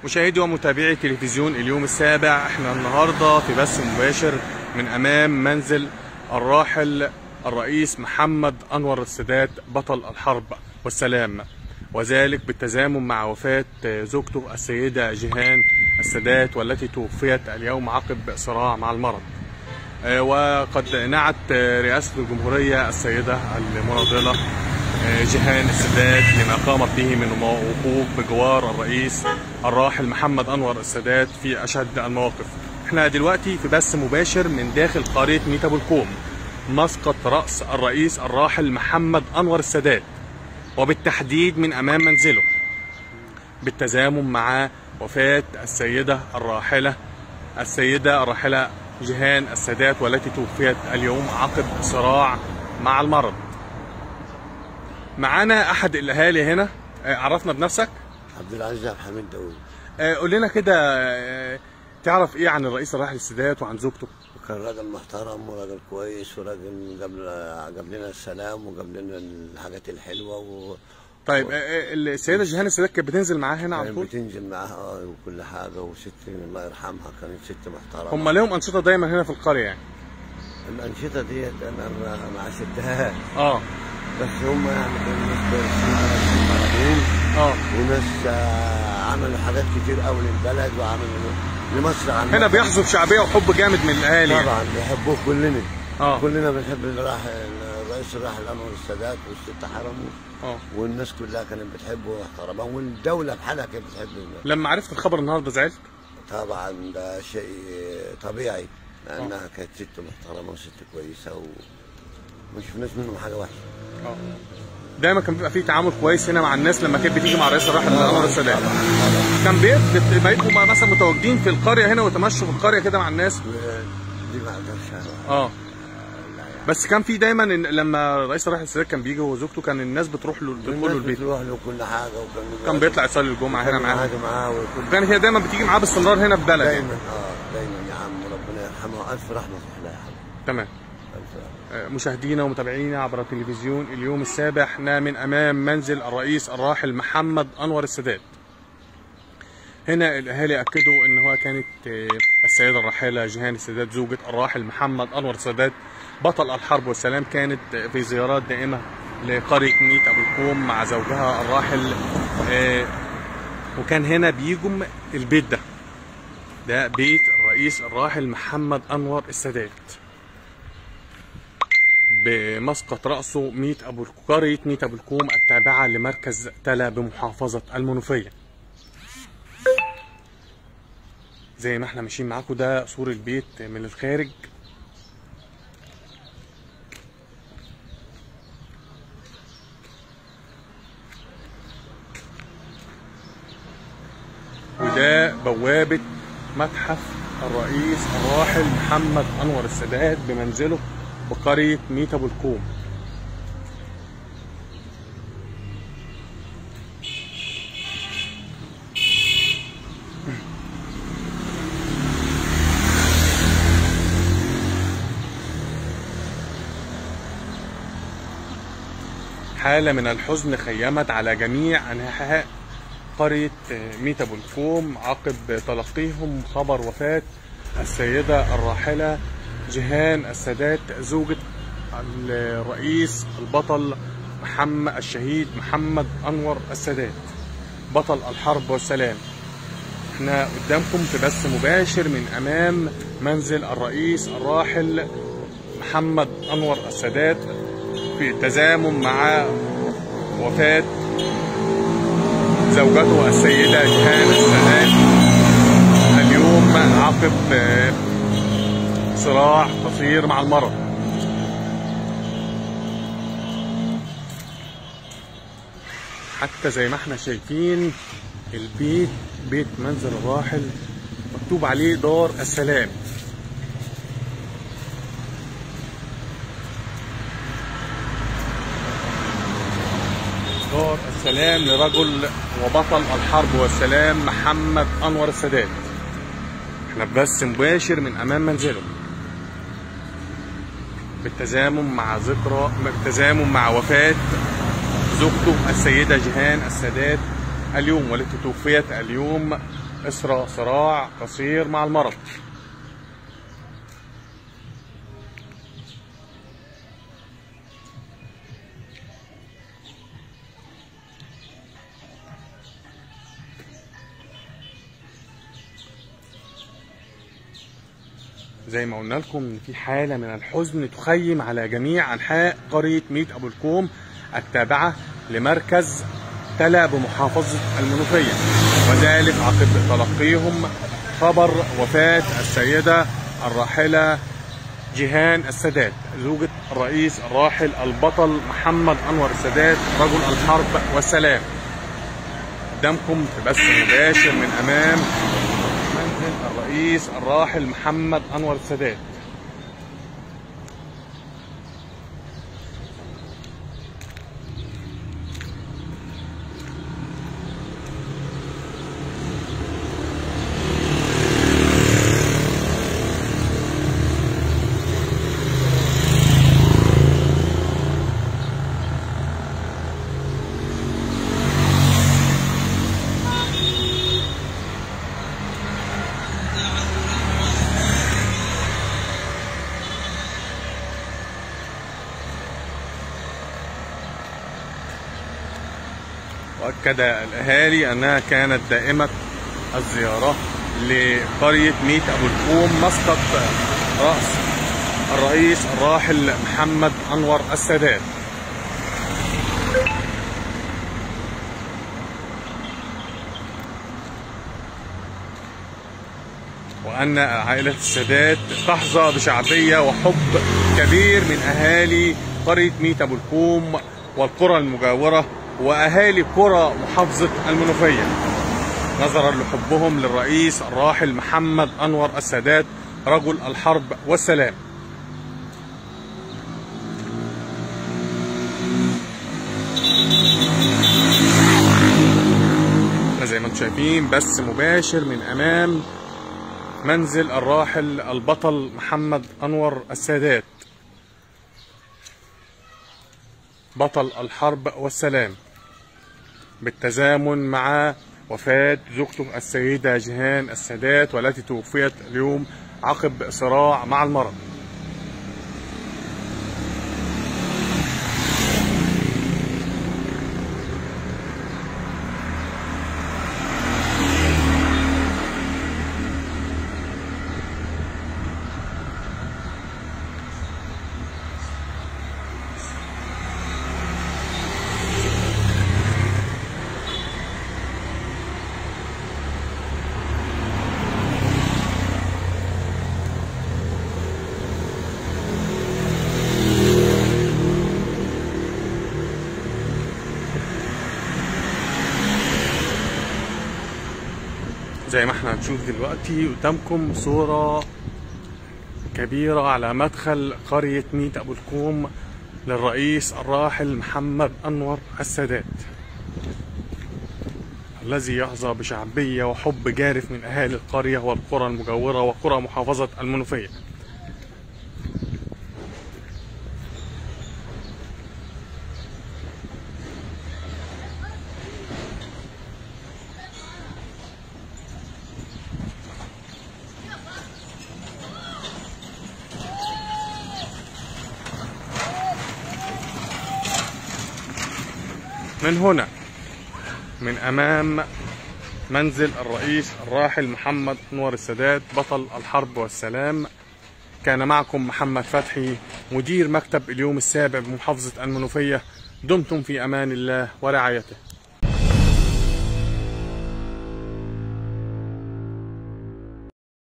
مشاهدي ومتابعي تلفزيون اليوم السابع احنا النهارده في بث مباشر من امام منزل الراحل الرئيس محمد انور السادات بطل الحرب والسلام وذلك بالتزامن مع وفاة زوجته السيدة جيهان السادات والتي توفيت اليوم عقب صراع مع المرض آه، وقد نعت رئاسة الجمهورية السيدة المناضلة آه، جيهان السادات لما قامت به من وقوف بجوار الرئيس الراحل محمد أنور السادات في أشد المواقف احنا دلوقتي في بث مباشر من داخل قرية ميتا بالكوم مسقط رأس الرئيس الراحل محمد أنور السادات وبالتحديد من أمام منزله بالتزامن مع وفاة السيدة الراحلة السيدة الراحلة جيهان السادات والتي توفيت اليوم عقب صراع مع المرض معانا أحد الأهالي هنا آه، عرفنا بنفسك عبد العزيز عبد الحميد داوود آه، قول لنا كده آه، تعرف ايه عن الرئيس الراحل السادات وعن زوجته وكان راجل محترم وراجل كويس وراجل جاب جاب لنا السلام وجاب لنا الحاجات الحلوه و طيب آه، آه، السيدة جيهان السادات كانت بتنزل معاه هنا على كانت طول بتنزل معاها اه وكل حاجه وست الله يرحمها كانت ست محترمه هم لهم أنشطة دايما هنا في القرية يعني الانشطه ديت انا ما ما عشتهاش اه بس هم يعني كانوا ناس كويسين محترمين اه وناس آه، عملوا حاجات كتير قوي للبلد وعملوا لمصر عامة. هنا بيحظوا بشعبية وحب جامد من الأهالي يعني. طبعا بيحبوه كلنا اه كلنا بنحب الراحل الرئيس الراحل انور السادات والست حرمه اه والناس كلها كانت بتحبه واحترمه والدوله بحالها كانت بتحبه لما عرفت الخبر النهارده زعلت طبعا ده شيء طبيعي لانها كانت ست محترمه وست كويسه وما شفناش منهم حاجه وحشه اه دايما كان بيبقى فيه تعامل كويس هنا مع الناس لما كانت بتيجي مع الرئيس الراحل انور السادات كان بيت- بيبقوا مثلا متواجدين في القريه هنا ويتمشوا في القريه كده مع الناس دي ما اقدرش أنا- اه بس كان في دايما إن لما الرئيس الراحل السادات كان بيجي هو وزوجته كان الناس بتروح له بتدخل له والناس البيت بتروح له كل حاجه وكان كان بيطلع يصلي الجمعه هنا معاهم معاه معاه وكل وكان هي دايما بتيجي معاه باستمرار هنا في بلد دايما اه دايما يا عم ربنا يرحمه الف رحمه الله يا حبيبي تمام الف رحمه آه، مشاهدينا ومتابعينا عبر التلفزيون اليوم السابع احنا من امام منزل الرئيس الراحل محمد انور السادات هنا الاهالي اكدوا ان هو كانت آه، السيده الراحله جيهان السادات زوجة الراحل محمد انور السادات بطل الحرب والسلام كانت آه، في زيارات دائمه لقريه ميت ابو الكوم مع زوجها الراحل آه، وكان هنا بيجم البيت ده ده بيت الرئيس الراحل محمد انور السادات بمسقط رأسه ميت أبو قرية ميت أبو الكوم التابعة لمركز تلا بمحافظة المنوفية زي ما احنا ماشيين معاكم ده سور البيت من الخارج وده بوابة متحف الرئيس الراحل محمد أنور السادات بمنزله بقرية ميت أبو الكوم حالة من الحزن خيمت على جميع أنحاء قرية ميت أبو الكوم عقب تلقيهم خبر وفاة السيدة الراحلة جيهان السادات زوجة الرئيس البطل محمد الشهيد محمد أنور السادات بطل الحرب والسلام احنا قدامكم في بث مباشر من أمام منزل الرئيس الراحل محمد أنور السادات في تزامن مع وفاة زوجته السيدة جيهان السادات اليوم عقب آه، صراع قصير مع المرض حتى زي ما احنا شايفين البيت بيت منزل الراحل مكتوب عليه دار السلام دار السلام لرجل وبطل الحرب والسلام محمد انور السادات احنا بس مباشر من امام منزله بالتزامن مع ذكرى بالتزامن مع وفاة زوجته السيدة جيهان السادات اليوم والتي توفيت اليوم إثر صراع قصير مع المرض زي ما قلنا لكم ان في حاله من الحزن تخيم على جميع انحاء قريه ميت ابو الكوم التابعه لمركز تلا بمحافظه المنوفيه وذلك عقب تلقيهم خبر وفاه السيده الراحله جيهان السادات زوجة الرئيس الراحل البطل محمد أنور السادات رجل الحرب والسلام قدامكم في بث مباشر من أمام منزل الرئيس الراحل محمد انور السادات وأكد الأهالي أنها كانت دائمة الزيارة لقرية ميت أبو الكوم مسقط رأس الرئيس الراحل محمد أنور السادات وأن عائلة السادات تحظى بشعبية وحب كبير من أهالي قرية ميت أبو الكوم والقرى المجاورة وأهالي قرى محافظة المنوفية نظرا لحبهم للرئيس الراحل محمد أنور السادات رجل الحرب والسلام زي ما انتم شايفين بث مباشر من أمام منزل الراحل البطل محمد أنور السادات بطل الحرب والسلام بالتزامن مع وفاة زوجته السيدة جيهان السادات والتي توفيت اليوم عقب صراع مع المرض زي ما احنا هنشوف دلوقتي قدامكم صورة كبيرة على مدخل قرية ميت أبو الكوم للرئيس الراحل محمد أنور السادات الذي يحظى بشعبية وحب جارف من أهالي القرية والقرى المجاورة وقرى محافظة المنوفية من هنا من امام منزل الرئيس الراحل محمد انور السادات بطل الحرب والسلام كان معكم محمد فتحي مدير مكتب اليوم السابع بمحافظة المنوفية دمتم في امان الله ورعايته